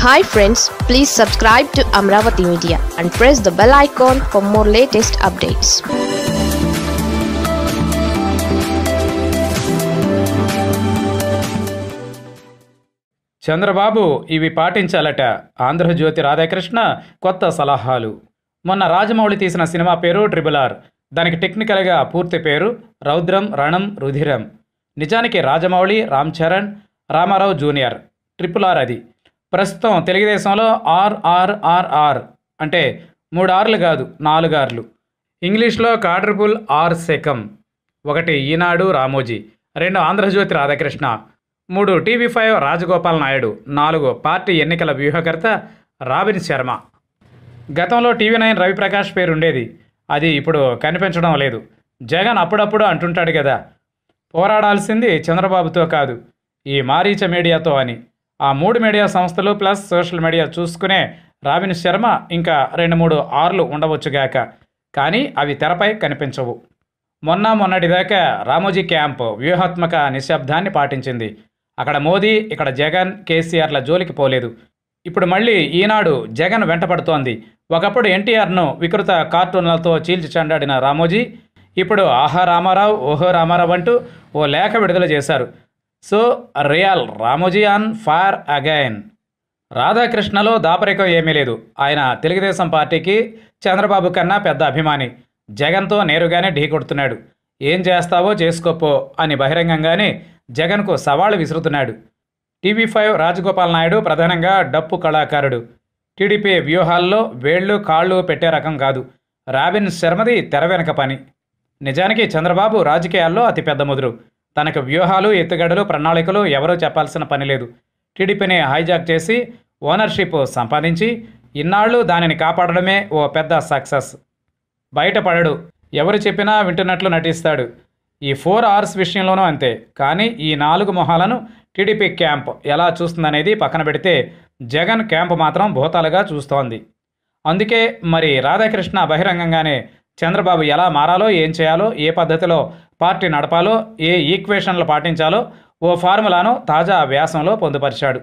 hi friends please subscribe to Amaravati media and press the bell icon for more latest updates Chandrababu ఇవి పాటించాలట ఆంధ్రజ్యోతి రాధాకృష్ణ కొత్త సలహాలు మొన్న రాజమౌళి తీసిన సినిమా పేరు ట్రిబుల్ ఆర్ దానికి టెక్నికల్గా పూర్తి పేరు రౌద్రం రణం రుధిరం నిజానికి Rajamouli Ram Charan Ramarao junior triple R అది ప్రస్తుతం తెలుగుదేశంలో ఆర్ఆర్ఆర్ఆర్ అంటే మూడు ఆర్లు కాదు నాలుగు ఆర్లు ఇంగ్లీష్లో కాడ్రిపుల్ ఆర్ సెకం ఒకటి ఈనాడు రామోజీ రెండు ఆంధ్రజ్యోతి రాధాకృష్ణ మూడు టీవీ ఫైవ్ రాజగోపాల్ నాయుడు నాలుగు పార్టీ ఎన్నికల వ్యూహకర్త రాబిన్ శర్మ గతంలో టీవీ నైన్ రవిప్రకాష్ పేరు ఉండేది అది ఇప్పుడు కనిపించడం లేదు జగన్ అప్పుడప్పుడు అంటుంటాడు కదా పోరాడాల్సింది చంద్రబాబుతో కాదు ఈ మారీచ మీడియాతో అని ఆ మూడు మీడియా సంస్థలు ప్లస్ సోషల్ మీడియా చూసుకునే రాబిన్ శర్మ ఇంకా రెండు మూడు ఆర్లు ఉండవచ్చుగాక కానీ అవి తెరపై కనిపించవు మొన్న మొన్నటిదాకా రామోజీ క్యాంప్ వ్యూహాత్మక నిశ్శబ్దాన్ని పాటించింది అక్కడ మోదీ ఇక్కడ జగన్ కేసీఆర్ల జోలికి పోలేదు ఇప్పుడు మళ్ళీ ఈనాడు జగన్ వెంటపడుతోంది ఒకప్పుడు ఎన్టీఆర్ను వికృత కార్టూన్లతో చీల్చి చెండాడిన రామోజీ ఇప్పుడు ఆహా రామారావు ఓహో రామారావు అంటూ ఓ లేఖ విడుదల చేశారు so real Ramoji on fire again రాధాకృష్ణలో దాపరికం ఏమీ లేదు ఆయన తెలుగుదేశం పార్టీకి చంద్రబాబు కన్నా పెద్ద అభిమాని జగన్తో నేరుగానే ఢీకొడుతున్నాడు ఏం చేస్తావో చేసుకోపో అని బహిరంగంగానే జగన్కు సవాళ్లు విసురుతున్నాడు టీవీ ఫైవ్ రాజగోపాల్ నాయుడు ప్రధానంగా డప్పు కళాకారుడు టీడీపీ వ్యూహాల్లో వేళ్ళు కాళ్ళు పెట్టే రకం కాదు రాబిన్ శర్మది తెర వెనక పని నిజానికి చంద్రబాబు రాజకీయాల్లో అతిపెద్ద ముదురు తనకు వ్యూహాలు ఎత్తుగడలు ప్రణాళికలు ఎవరూ చెప్పాల్సిన పని లేదు టీడీపీని హైజాక్ చేసి ఓనర్షిప్ సంపాదించి ఇన్నాళ్ళు దానిని కాపాడడమే ఓ పెద్ద సక్సెస్ బయటపడడు ఎవరు చెప్పినా వింటున్నట్లు నటిస్తాడు ఈ ఫోర్ అవర్స్ విషయంలోనూ అంతే కానీ ఈ నాలుగు మొహాలను టీడీపీ క్యాంప్ ఎలా చూస్తుందనేది పక్కన పెడితే జగన్ క్యాంప్ మాత్రం భూతాలుగా చూస్తోంది అందుకే మరి రాధాకృష్ణ బహిరంగంగానే చంద్రబాబు ఎలా మారాలో ఏం చేయాలో ఏ పద్ధతిలో పార్టీ నడపాలో ఏ ఈక్వేషన్లు పాటించాలో ఓ ఫార్ములాను తాజా వ్యాసంలో పొందుపరిచాడు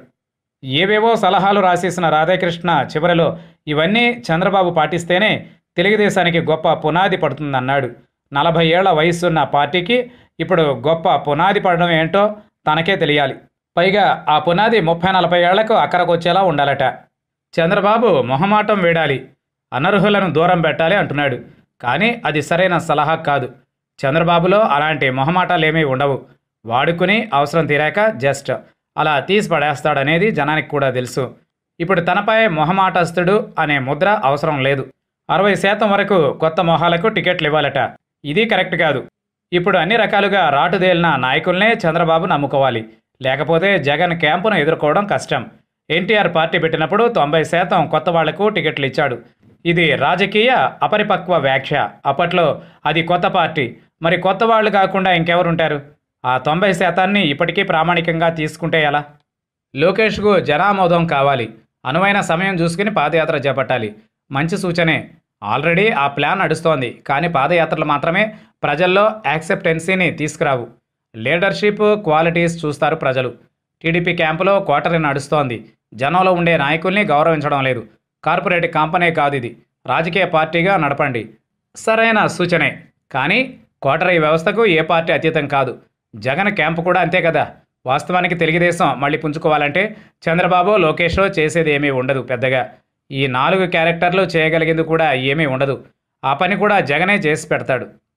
ఏవేవో సలహాలు రాసేసిన రాధాకృష్ణ చివరిలో ఇవన్నీ చంద్రబాబు పాటిస్తేనే తెలుగుదేశానికి గొప్ప పునాది పడుతుందన్నాడు నలభై ఏళ్ల వయసున్న పార్టీకి ఇప్పుడు గొప్ప పునాది పడడం ఏంటో తనకే తెలియాలి పైగా ఆ పునాది ముప్పై నలభై ఏళ్లకు అక్కరకొచ్చేలా ఉండాలట చంద్రబాబు మొహమాటం వేడాలి అనర్హులను దూరం పెట్టాలి అంటున్నాడు కానీ అది సరైన సలహా కాదు చంద్రబాబులో అలాంటి మొహమాటాలేమీ ఉండవు వాడుకుని అవసరం తీరాక జస్ట్ అలా తీసి పడేస్తాడనేది జనానికి కూడా తెలుసు ఇప్పుడు తనపై మొహమాటస్తుడు అనే ముద్ర అవసరం లేదు అరవై శాతం వరకు కొత్త మొహాలకు టికెట్లు ఇవ్వాలట ఇది కరెక్ట్ కాదు ఇప్పుడు అన్ని రకాలుగా రాటుదేలిన నాయకుల్నే చంద్రబాబు నమ్ముకోవాలి లేకపోతే జగన్ క్యాంపును ఎదుర్కోవడం కష్టం ఎన్టీఆర్ పార్టీ పెట్టినప్పుడు తొంభై శాతం కొత్త వాళ్లకు టికెట్లు ఇచ్చాడు ఇది రాజకీయ అపరిపక్వ వ్యాఖ్య అప్పట్లో అది కొత్త పార్టీ మరి కొత్త వాళ్ళు కాకుండా ఇంకెవరుంటారు ఆ తొంభై శాతాన్ని ఇప్పటికీ ప్రామాణికంగా తీసుకుంటే ఎలా లోకేష్కు జనామోదం కావాలి అనువైన సమయం చూసుకుని పాదయాత్ర చేపట్టాలి మంచి సూచనే ఆల్రెడీ ఆ ప్లాన్ నడుస్తోంది కానీ పాదయాత్రలు మాత్రమే ప్రజల్లో యాక్సెప్టెన్సీని తీసుకురావు లీడర్షిప్ క్వాలిటీస్ చూస్తారు ప్రజలు టీడీపీ క్యాంపులో కోటరీ నడుస్తోంది జనంలో ఉండే నాయకుల్ని గౌరవించడం లేదు కార్పొరేట్ కంపెనీ కాదు ఇది రాజకీయ పార్టీగా నడపండి సరైన సూచనే కానీ కోటరీ వ్యవస్థకు ఏ పార్టీ అతీతం కాదు జగన్ క్యాంపు కూడా అంతే కదా వాస్తవానికి తెలుగుదేశం మళ్ళీ పుంజుకోవాలంటే చంద్రబాబు లోకేష్ చేసేది ఏమీ ఉండదు పెద్దగా ఈ నాలుగు క్యారెక్టర్లు చేయగలిగేది కూడా ఏమీ ఉండదు ఆ పని కూడా జగనే చేసి పెడతాడు